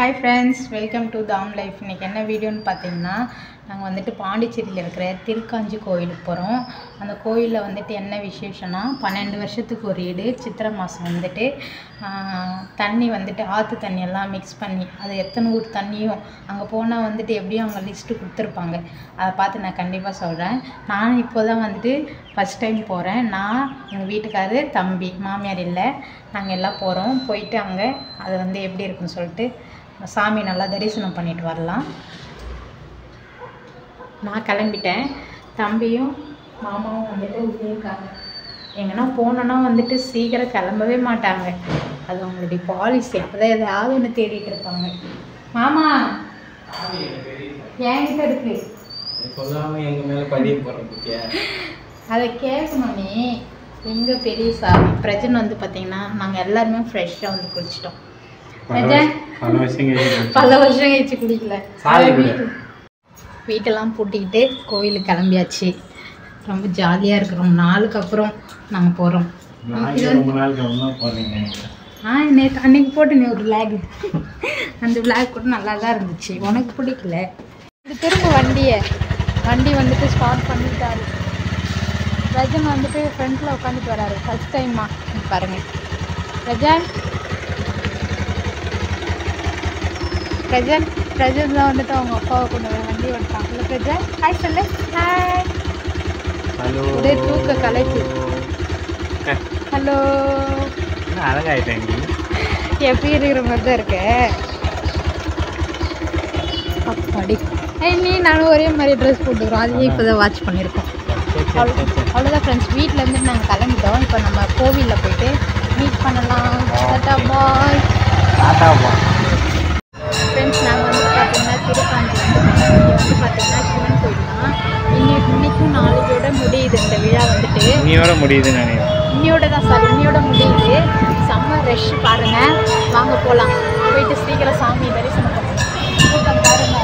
Hi friends welcome to தாம் life இன்றைக்கி என்ன வீடியோன்னு பார்த்தீங்கன்னா நாங்கள் வந்துட்டு பாண்டிச்சேரியில் இருக்கிற திருக்காஞ்சி கோயிலுக்கு போகிறோம் அந்த கோயிலில் வந்துட்டு என்ன விசேஷம்னா பன்னெண்டு வருஷத்துக்கு ஒரு ஈடு சித்திரை மாதம் வந்துட்டு ஆஹ், தண்ணி வந்துட்டு ஆற்று தண்ணி எல்லாம் மிக்ஸ் பண்ணி அது எத்தனை ஊர் தண்ணியும் அங்கே போனால் வந்துட்டு எப்படியும் அவங்க லிஸ்ட்டு கொடுத்துருப்பாங்க அதை பார்த்து நான் கண்டிப்பாக சொல்கிறேன் நான் இப்போ தான் வந்துட்டு ஃபஸ்ட் டைம் போகிறேன் நான் எங்கள் வீட்டுக்காரு தம்பி மாமியார் இல்லை நாங்கள் எல்லாம் போகிறோம் போயிட்டு அங்கே அது வந்து எப்படி இருக்குன்னு சொல்லிட்டு சாமி நல்லா தரிசனம் பண்ணிட்டு வரலாம் நான் கிளம்பிட்டேன் தம்பியும் மாமாவும் வந்துட்டு உள்ளே இருக்காங்க எங்கன்னா போனோன்னா வந்துட்டு சீக்கிரம் கிளம்பவே மாட்டாங்க அது அவங்களுடைய பாலிசி அப்போதான் எதாவது ஒன்று தேடிட்டு இருப்பாங்க மாமா என்கிட்ட இருக்கு சொல்லாம எங்க மேல பதிய போற பத்தியா அதை கேட்கணும் நீ எங்க பெரிய சாமி பிரச்சனை வந்து பார்த்தீங்கன்னா நாங்கள் எல்லாருமே ஃப்ரெஷ்ஷாக வந்து குளிச்சிட்டோம் பிரஜன், பல வருஷம் கழிச்சு பல வருஷம் கழிச்சு குளிக்கல சாமி குடி. வீட்டு- வீட்டெல்லாம் பூட்டிக்கிட்டு கோயிலுக்கு கிளம்பியாச்சு ரொம்ப ஜாலியாக இருக்கிறோம் நாளுக்கு அப்புறம் நாங்கள் போகிறோம் நாளைக்கு ரொம்ப நாளுக்கு அப்புறம் போறீங்க ஆ நேற்று அன்னைக்கு போட்டு நீ ஒரு விளாக் அந்த விளாக் கூட நல்லா தான் இருந்துச்சு உனக்கு பிடிக்கல இது திரும்ப வண்டியை வண்டி வந்துட்டு ஸ்டார்ட் பண்ணிட்டாரு ரஜன் வந்துட்டு ஃப்ரண்ட்டில் உட்காந்துட்டு வராரு ஃபஸ்ட் டைமா பாருங்க ரஜன் பிரஜன் பிரஜன் தான் வந்துட்டு அவங்க அப்பாவை கொண்டு வர வண்டி ஓட்டான் இல்லை பிரஜன் ஹாய் சொல்லு ஹாய் ஹலோ ஒரே தூக்க கலைப்பு ஹலோ அழகாயிட்டேன் நீ எப்படி இருக்கிற மாதிரி தான் இருக்க அப்பாடி ஏய் நீ நானும் ஒரே மாதிரி ட்ரெஸ் போட்டுக்கிறோம் அதையே இப்போ தான் வாட்ச் பண்ணியிருக்கோம் அவ்வளோ அவ்வளோதான் ஃப்ரெண்ட்ஸ் வீட்டிலேருந்து நாங்கள் கிளம்பிட்டோம் இப்போ நம்ம கோவிலில் போயிட்டு மீட் பண்ணலாம் டாட்டா பாய் டாட்டா பா ஃப்ரெண்ட்ஸ் நாங்கள் வந்து பார்த்தீங்கன்னா திருக்காஞ்சி வந்துட்டோம் இங்கே வந்து பார்த்தீங்கன்னா சிவன் கோயில் தான் இன்னைக்கு இன்னைக்கும் நாளைக்கோட முடியுது இந்த விழா வந்துட்டு இன்னையோட முடியுதுன்னு நினைக்கிறேன் இன்னையோட தான் சார் இன்னையோட முடியுது செம்ம ரஷ் பாருங்க வாங்க போகலாம் போயிட்டு சீக்கிரம் சாமி தரிசனம் பண்ணலாம் கூட்டம் பாருங்க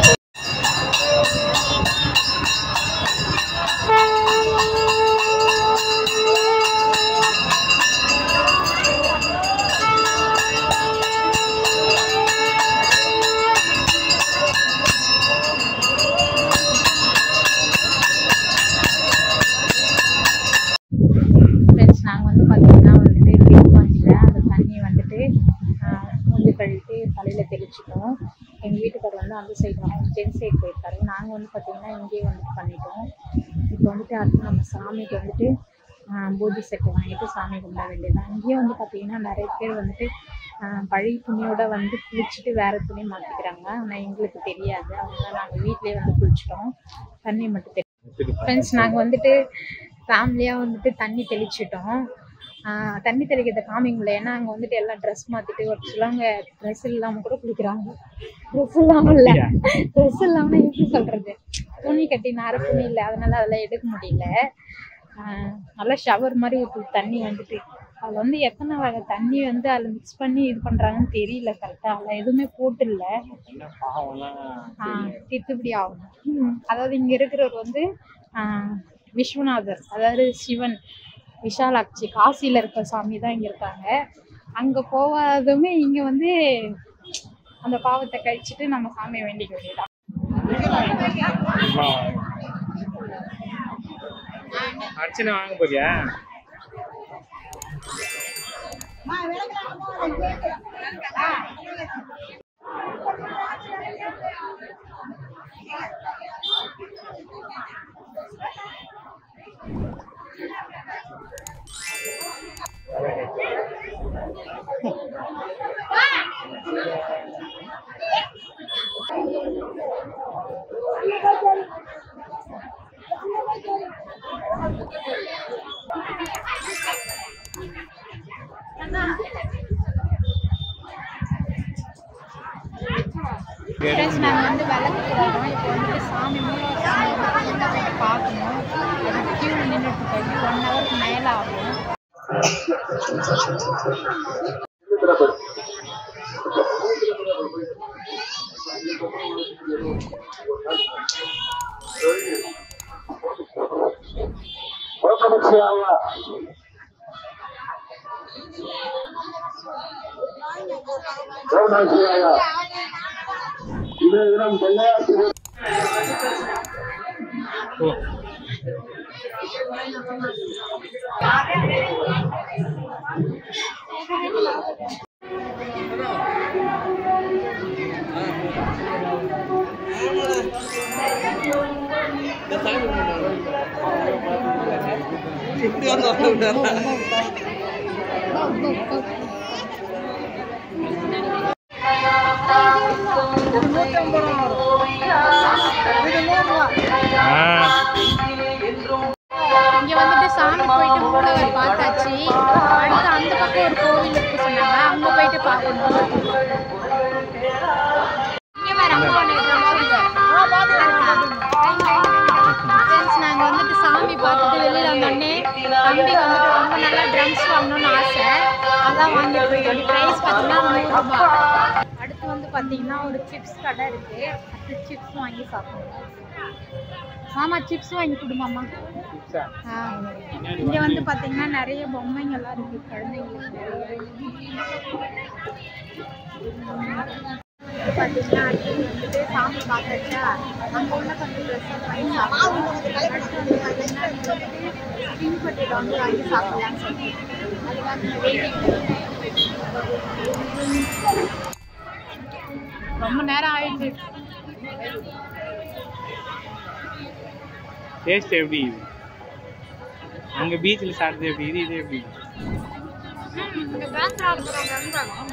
ஃப்ரெண்ட்ஸ் நாங்கள் வந்து பார்த்தீங்கன்னா வந்துட்டு திருப்பாஞ்சியில் அந்த தண்ணி வந்துட்டு மூஞ்சி கழுவிட்டு தலையில் தெளிச்சிட்டோம் எங்கள் வீட்டுக்கார் வந்து அந்த சைடு அவங்க ஜென் சைடு போயிருக்காரு நாங்கள் வந்து பார்த்தீங்கன்னா இங்கேயே வந்துட்டு பண்ணிட்டோம் இப்போ வந்துட்டு அடுத்து நம்ம சாமிக்கு வந்துட்டு ஆஹ், பூஜை செட்டு வாங்கிட்டு சாமி கும்பிட வேண்டியது அங்கேயே வந்து பார்த்தீங்கன்னா நிறைய பேர் வந்துட்டு ஆஹ், பழைய துணியோட வந்து குளிச்சுட்டு வேறு துணி மாற்றிக்கிறாங்க ஆனால் எங்களுக்கு தெரியாது அதனால நாங்கள் வீட்டிலேயே வந்து குளிச்சிட்டோம் தண்ணி மட்டும் தெளி ஃப்ரெண்ட்ஸ் நாங்கள் வந்துட்டு ஃபேமிலியாக வந்துட்டு தண்ணி தெளிச்சிட்டோம் ஆஹ் தண்ணி தெளிக்கிறத காமிங்கள ஏன்னா அங்கே வந்துட்டு எல்லாம் ட்ரெஸ் மாற்றிட்டு ஒரு சிலவங்க ட்ரெஸ் இல்லாமல் கூட குளிக்கிறாங்க ட்ரெஸ் இல்லாமல் இல்லை ட்ரெஸ் இல்லாமல் எப்படி சொல்கிறது துணி கட்டி நர துணி இல்லை அதனால அதெல்லாம் எடுக்க முடியல ஆஹ் நல்லா ஷவர் மாதிரி ஒரு தண்ணி வந்துட்டு அதில் வந்து எத்தனை வகை தண்ணி வந்து அதில் மிக்ஸ் பண்ணி இது பண்ணுறாங்கன்னு தெரியல கரெக்டாக அதில் எதுவுமே போட்டு இல்லை என்ன பாவம்லாம் தீர்த்துப்படி ஆகணும் ம். அதாவது இங்க இருக்கிறவர் வந்து ஆஹ், விஸ்வநாதர் அதாவது சிவன் விஷாலாட்சி காசியில இருக்க சாமி தான் இங்க இருக்காங்க அங்க போகாதவங்க இங்க வந்து அந்த பாவத்தை கழிச்சிட்டு நம்ம சாமியை வேண்டிக்க வேண்டியதான் அர்ச்சனை வாங்க போறியா ஃப்ரெண்ட்ஸ் நாங்கள் வந்து விளக்கு போடுறோம் இப்போ வந்துட்டு சாமி மூணு சாமி வந்து உள்ள போய் பார்க்கணும் அதுக்கு க்யூவில் நின்றுட்டு இருக்கோம் ஒன் ஹவருக்கு மேலே ஆகும் ஓ ஆ இங்க வந்துட்டு சாமி போயிட்டு மூலவர் பார்த்தாச்சு அடுத்து அந்த பக்கம் ஒரு கோவில் இருக்கு சொன்னாங்க அங்க போயிட்டு பார்க்கணும் இங்க வேற அங்க ஃப்ரெண்ட்ஸ் நாங்க வந்துட்டு சாமி பார்த்துட்டு வெளியில வந்தோடனே தம்பிக்கு வந்துட்டு ரொம்ப நல்லா ட்ரம்ஸ் வாங்கணும்னு ஆசை அதான் வாங்கிட்டு போயிட்டோம் ப்ரைஸ் பார்த்தீங்கன்னா நூறு ரூபாய் அடுத்து வந்து பார்த்தீங்கன்னா ஒரு சிப்ஸ் கடை இருக்கு அந்த சிப்ஸ் வாங்கி சாப்பிடணும் மாமா சிப்ஸ் வாங்கி கொடு மாமா ஆ. இங்க வந்து பாத்தீங்கன்னா நிறைய பொம்மைங்கெல்லாம் இருக்கு குழந்தைங்களுக்கு இது பாத்தீங்கன்னா அடுத்து வந்துட்டு சாமி பார்த்தாச்சா அங்க உள்ள கொஞ்சம் ட்ரெஸ் வாங்கி சாப்பிடுவோம் அடுத்து வந்து பாத்தீங்கன்னா இங்க வந்துட்டு ஸ்ப்ரிங் பொட்டேட்டோ வந்து வாங்கி சாப்பிடலாம்னு சொல்லி அதுக்காக வெயிட்டிங் ரொம்ப நேரம் ஆயிடுச்சு டேஸ்ட் எப்படி இது அங்க பீச்சில் சாப்பிட்டது எப்படி இது இது எப்படி இங்க பேங்க் ஆடுறோம்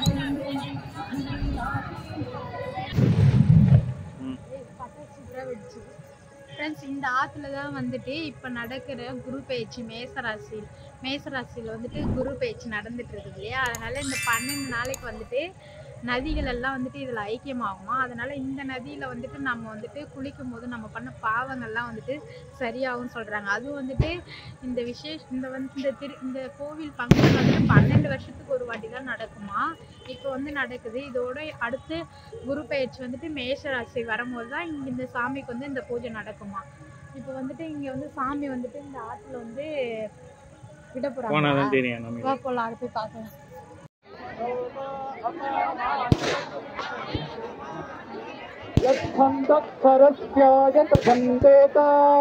ம் ஃப்ரெண்ட்ஸ் இந்த ஆற்றுல தான் வந்துட்டு இப்போ நடக்கிற குரு பயிற்சி மேசராசி மேசராசியில் வந்துட்டு குரு பயிற்சி நடந்துட்டு இருக்குது இல்லையா அதனால இந்த பன்னெண்டு நாளைக்கு வந்துட்டு நதிகள் எல்லாம் வந்துட்டு இதில் ஐக்கியமாகுமா அதனால இந்த நதியில் வந்துட்டு நம்ம வந்துட்டு குளிக்கும் போது நம்ம பண்ண பாவங்கள்லாம் வந்துட்டு சரியாகும்னு சொல்கிறாங்க அதுவும் வந்துட்டு இந்த விசேஷ இந்த வந்து இந்த திரு இந்த கோவில் ஃபங்க்ஷன் வந்துட்டு பன்னெண்டு வருஷத்துக்கு ஒரு வாட்டி தான் நடக்குமா இப்போ வந்து நடக்குது இதோட அடுத்து குரு பயிற்சி வந்துட்டு மேஷ ராசி வரும்போது தான் இங்கே இந்த சாமிக்கு வந்து இந்த பூஜை நடக்குமா இப்போ வந்துட்டு இங்கே வந்து சாமி வந்துட்டு இந்த ஆற்றுல வந்து விட போனால் போகிறாங்க தான் தெரியும் வா நமக்கு போகலாம் அது போய் பார்க்கலாம் यच्छन्दक्षरस्यायत छन्देत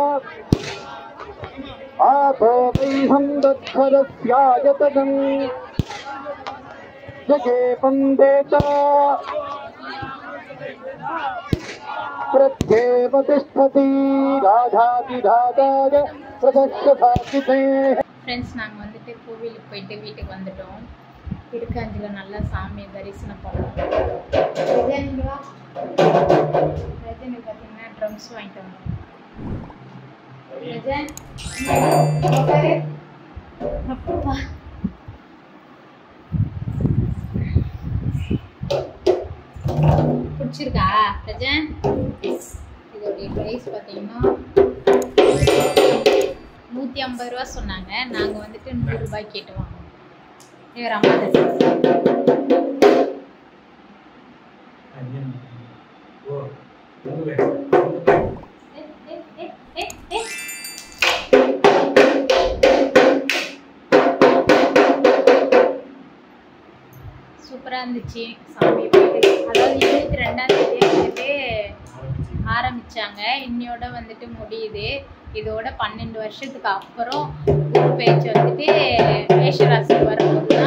आतो वैहं दक्षरस्यायतदम् जगे वन्देत प्रत्येव तिष्ठति राधातिराधाय प्रदर्शभासिते ஃப்ரெண்ட்ஸ் நாங்கள் வந்துட்டு கோவிலுக்கு போயிட்டு வீட்டுக்கு வந்துட்டோம் திருக்காஞ்சியில் நல்லா சாமியை தரிசனம் பண்ணோம் ரஜினி வா ரஜினி பார்த்தீங்கன்னா ட்ரம்ஸ் வாங்கிட்டு வந்தோம் ரஜன் உட்காரு. அப்பா பிடிச்சிருக்கா ரஜன் இதோடைய ப்ரைஸ் பார்த்தீங்கன்னா நூற்றி ஐம்பது ரூபா சொன்னாங்க நாங்கள் வந்துட்டு நூறு ரூபாய் கேட்டு வாங்கினோம் இவர் அம்மா சூப்பராக இருந்துச்சு சாமி போயிட்டு அதாவது இருபத்தி ரெண்டாம் தேதி வந்துட்டு ஆரம்பிச்சாங்க இன்னையோட வந்துட்டு முடியுது இதோட பன்னெண்டு வருஷத்துக்கு அப்புறம் குரு பேச்சு வந்துட்டு மேஷராசி வரும்போது தான்